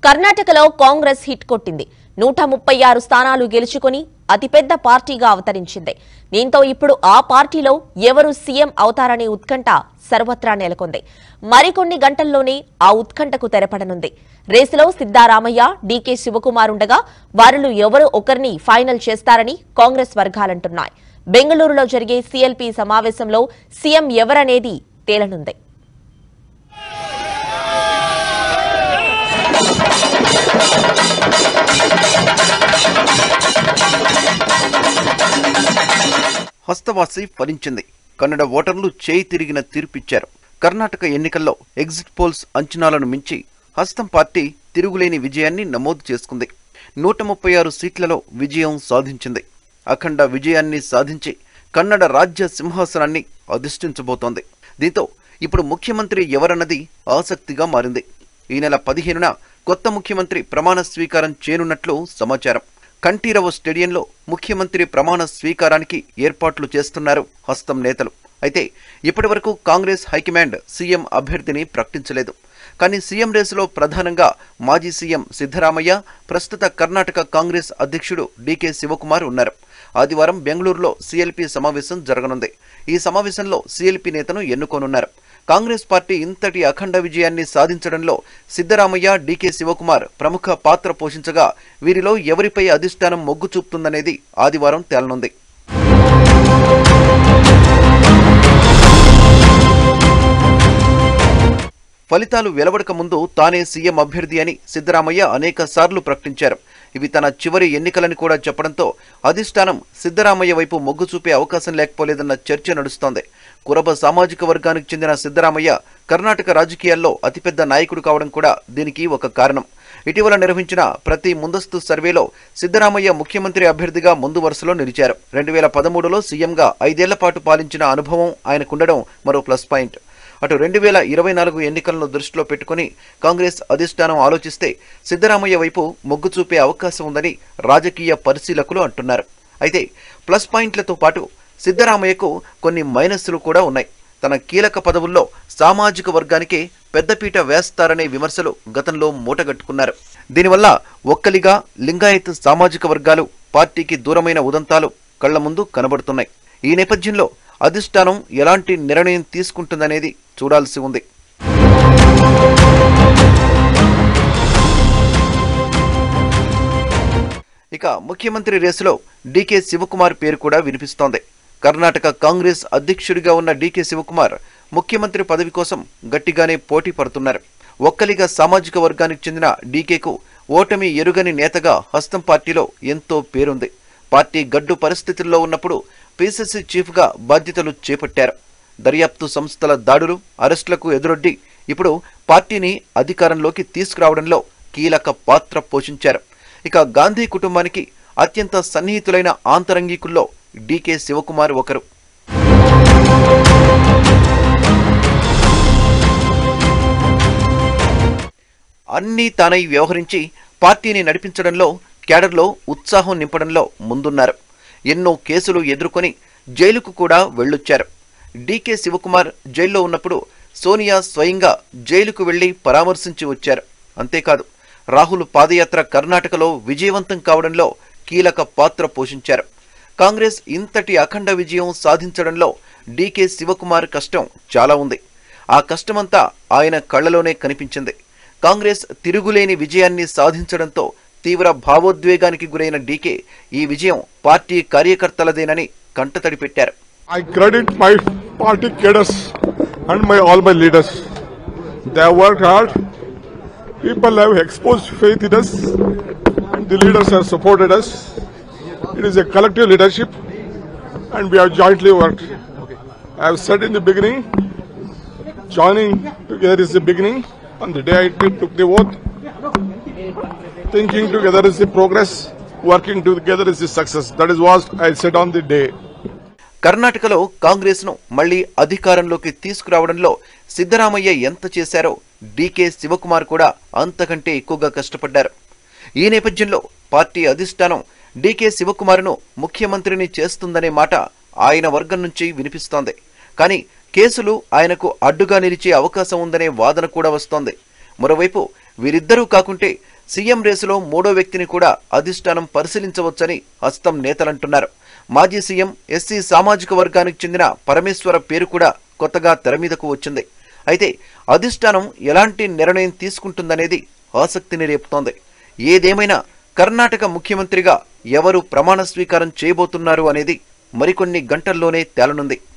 కర్ణాటకలో కాంగ్రెస్ హిట్ కొట్టింది నూట ముప్పై ఆరు స్థానాలు గెలుచుకుని అతిపెద్ద పార్టీగా అవతరించింది దీంతో ఇప్పుడు ఆ పార్టీలో ఎవరు సీఎం అవుతారనే ఉత్కంఠ సర్వత్రా నెలకొంది మరికొన్ని గంటల్లోనే ఆ ఉత్కంఠకు తెరపడనుంది రేసులో సిద్దారామయ్య డీకే శివకుమార్ ఉండగా వారిలో ఎవరు ఒకరిని ఫైనల్ చేస్తారని కాంగ్రెస్ వర్గాలంటున్నాయి బెంగళూరులో జరిగే సీఎల్పీ సమావేశంలో సీఎం ఎవరనేది తేలనుంది హస్తవాసి ఫలించింది కన్నడ ఓటర్లు చేయి తిరిగిన తీర్పిచ్చారు కర్ణాటక ఎన్నికల్లో ఎగ్జిట్ పోల్స్ అంచనాలను మించి హస్తం పార్టీ తిరుగులేని విజయాన్ని నమోదు చేసుకుంది నూట ముప్పై ఆరు సీట్లలో విజయం సాధించింది అఖండ విజయాన్ని సాధించి కన్నడ రాజ్య సింహాసనాన్ని అధిష్ఠించబోతోంది దీంతో ఇప్పుడు ముఖ్యమంత్రి ఎవరన్నది ఆసక్తిగా మారింది ఈ నెల పదిహేనున కొత్త ముఖ్యమంత్రి ప్రమాణ స్వీకారం చేయనున్నట్లు సమాచారం కంఠీరవ స్టేడియంలో ముఖ్యమంత్రి ప్రమాణ స్వీకారానికి ఏర్పాట్లు చేస్తున్నారు హస్తం నేతలు అయితే ఇప్పటివరకు కాంగ్రెస్ హైకమాండ్ సీఎం అభ్యర్థిని ప్రకటించలేదు కానీ సీఎం రేసులో ప్రధానంగా మాజీ సీఎం సిద్ధరామయ్య ప్రస్తుత కర్ణాటక కాంగ్రెస్ అధ్యక్షుడు డీకే శివకుమార్ ఉన్నారు ఆదివారం బెంగళూరులో సీఎల్పీ సమావేశం జరగనుంది ఈ సమావేశంలో సీఎల్పీ నేతను ఎన్నుకోనున్నారు కాంగ్రెస్ పార్టీ ఇంతటి అఖండ విజయాన్ని సాధించడంలో సిద్ధరామయ్య డీకే శివకుమార్ ప్రముఖ పాత్ర పోషించగా వీరిలో ఎవరిపై అధిష్టానం మొగ్గు చూపుతుందనేది ఆదివారం తేలనుంది ఫలితాలు వెలువడక ముందు తానే సీఎం అభ్యర్థి అని సిద్ధరామయ్య అనేక సార్లు ప్రకటించారు ఇవి తన చివరి ఎన్నికలని కూడా చెప్పడంతో అధిష్టానం సిద్ధరామయ్య వైపు మొగ్గు చూపే అవకాశం లేకపోలేదన్న చర్చ నడుస్తోంది కురబ సామాజిక వర్గానికి చెందిన సిద్ధరామయ్య కర్ణాటక రాజకీయాల్లో అతిపెద్ద నాయకుడు కావడం కూడా దీనికి ఒక కారణం ఇటీవల నిర్వహించిన ప్రతి ముందస్తు సర్వేలో సిద్ధరామయ్య ముఖ్యమంత్రి అభ్యర్థిగా ముందు వరుసలో నిలిచారు రెండు వేల పదమూడులో సీఎంగా ఐదేళ్ల పాటు పాలించిన అనుభవం ఆయనకుండడం మరో ప్లస్ పాయింట్ అటు రెండు వేల ఇరవై నాలుగు ఎన్నికలను దృష్టిలో పెట్టుకుని కాంగ్రెస్ అధిష్టానం ఆలోచిస్తే సిద్ధరామయ్య వైపు మొగ్గు చూపే అవకాశం ఉందని రాజకీయ పరిశీలకులు అంటున్నారు అయితే ప్లస్ పాయింట్లతో పాటు సిద్ధరామయ్యకు కొన్ని మైనస్లు కూడా ఉన్నాయి తన కీలక పదవుల్లో సామాజిక వర్గానికి పెద్దపీట వేస్తారనే విమర్శలు గతంలో మూటగట్టుకున్నారు దీనివల్ల ఒక్కలిగా లింగాయత్ సామాజిక వర్గాలు పార్టీకి దూరమైన ఉదంతాలు కళ్ల ముందు కనబడుతున్నాయి ఈ నేపథ్యంలో అధిష్టానం ఎలాంటి నిర్ణయం తీసుకుంటుందనేది చూడాల్సి ఉంది ఇక ముఖ్యమంత్రి రేసులో డీకే శివకుమార్ పేరు కూడా వినిపిస్తోంది కర్ణాటక కాంగ్రెస్ అధ్యక్షుడిగా ఉన్న డీకే శివకుమార్ ముఖ్యమంత్రి పదవి కోసం గట్టిగానే పోటీ పడుతున్నారు ఒక్కలిగా సామాజిక వర్గానికి చెందిన డీకేకు ఓటమి ఎరుగని నేతగా హస్తం పార్టీలో ఎంతో పేరుంది పార్టీ గడ్డు పరిస్థితుల్లో ఉన్నప్పుడు పీసీసీ చీఫ్గా బాధ్యతలు చేపట్టారు దర్యాప్తు సంస్థల దాడులు అరెస్టులకు ఎదురొడ్డి ఇప్పుడు పార్టీని అధికారంలోకి తీసుకురావడంలో కీలక పాత్ర పోషించారు ఇక గాంధీ కుటుంబానికి అత్యంత సన్నిహితులైన ఆంతరంగికుల్లో డీకే శివకుమార్ ఒకరు అన్నీ తానై వ్యవహరించి పార్టీని నడిపించడంలో క్యాడర్లో ఉత్సాహం నింపడంలో ముందున్నారు ఎన్నో కేసులు ఎదుర్కొని జైలుకు కూడా వెళ్ళొచ్చారు డీకే శివకుమార్ జైల్లో ఉన్నప్పుడు సోనియా స్వయంగా జైలుకు వెళ్లి పరామర్శించి వచ్చారు అంతేకాదు రాహుల్ పాదయాత్ర కర్ణాటకలో విజయవంతం కావడంలో కీలక పాత్ర పోషించారు కాంగ్రెస్ ఇంతటి అఖండ విజయం సాధించడంలో డీకే శివకుమార్ కష్టం చాలా ఉంది ఆ కష్టమంతా ఆయన కళ్ళలోనే కనిపించింది కాంగ్రెస్ తిరుగులేని విజయాన్ని సాధించడంతో తీవ్ర భావోద్వేగానికి గురైన డీకే ఈ విజయం పార్టీ కార్యకర్తలదేనని కంటతడి పెట్టారు I credit my party cadres and my all my leaders. They have worked hard. People have exposed faith in us. The leaders have supported us. It is a collective leadership, and we have jointly worked. I have said in the beginning, joining together is the beginning. On the day I took the oath, thinking together is the progress. Working together is the success. That is what I said on the day. కర్ణాటకలో కాంగ్రెస్ను మళ్లీ అధికారంలోకి తీసుకురావడంలో సిద్ధరామయ్య ఎంత చేశారో DK Shivakumar కూడా అంతకంటే ఎక్కువగా కష్టపడ్డారు ఈ నేపథ్యంలో పార్టీ అధిష్టానం డీకే శివకుమార్ను ముఖ్యమంత్రిని చేస్తుందనే మాట ఆయన వర్గం నుంచి వినిపిస్తోంది కానీ కేసులు ఆయనకు అడ్డుగా నిలిచే అవకాశం ఉందనే వాదన కూడా వస్తోంది మరోవైపు వీరిద్దరూ కాకుంటే సీఎం రేసులో మూడో వ్యక్తిని కూడా అధిష్టానం పరిశీలించవచ్చని హస్తం నేతలంటున్నారు మాజీ సీఎం ఎస్సీ సామాజిక వర్గానికి చెందిన పరమేశ్వర పేరు కూడా కొత్తగా తెర మీదకు వచ్చింది అయితే అధిష్టానం ఎలాంటి నిర్ణయం తీసుకుంటుందనేది ఆసక్తిని రేపుతోంది ఏదేమైనా కర్ణాటక ముఖ్యమంత్రిగా ఎవరు ప్రమాణ స్వీకారం చేయబోతున్నారు అనేది మరికొన్ని గంటల్లోనే తేలనుంది